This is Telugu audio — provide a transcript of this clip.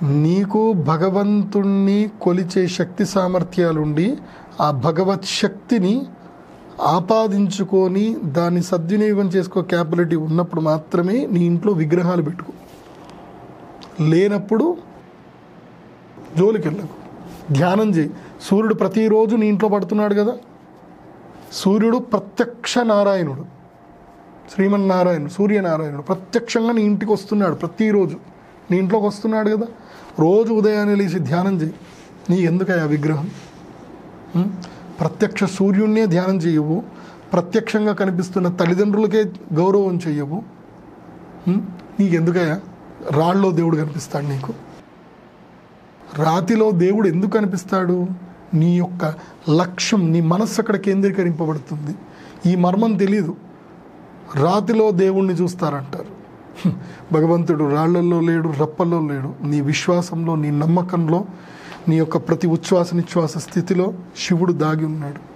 నీకు భగవంతుణ్ణి కొలిచే శక్తి సామర్థ్యాలుండి ఆ భగవత్ శక్తిని ఆపాదించుకొని దాన్ని సద్వినియోగం చేసుకో క్యాపబిలిటీ ఉన్నప్పుడు మాత్రమే నీ ఇంట్లో విగ్రహాలు పెట్టుకో లేనప్పుడు జోలికి వెళ్ళకు ధ్యానం చేయి సూర్యుడు ప్రతిరోజు నీ ఇంట్లో పడుతున్నాడు కదా సూర్యుడు ప్రత్యక్ష నారాయణుడు శ్రీమన్నారాయణుడు సూర్యనారాయణుడు ప్రత్యక్షంగా నీ ఇంటికి వస్తున్నాడు ప్రతిరోజు నీ ఇంట్లోకి వస్తున్నాడు కదా రోజు ఉదయాన్నే లేచి ధ్యానం చేయి నీ ఎందుకయ్యా విగ్రహం ఉం? ప్రత్యక్ష సూర్యుడినే ధ్యానం చేయవు ప్రత్యక్షంగా కనిపిస్తున్న తల్లిదండ్రులకే గౌరవం చెయ్యవు ఉం? నీకెందుకయ్యా రాళ్ళలో దేవుడు కనిపిస్తాడు నీకు రాతిలో దేవుడు ఎందుకు కనిపిస్తాడు నీ యొక్క లక్ష్యం నీ మనస్సు అక్కడ కేంద్రీకరింపబడుతుంది ఈ మర్మం తెలియదు రాతిలో దేవుణ్ణి చూస్తారంటారు హ్మ్. భగవంతుడు రాళ్లలో లేడు రప్పల్లో లేడు నీ విశ్వాసంలో నీ నమ్మకంలో నీ యొక్క ప్రతి ఉచ్ఛ్వాస నిశ్వాస స్థితిలో శివుడు దాగి ఉన్నాడు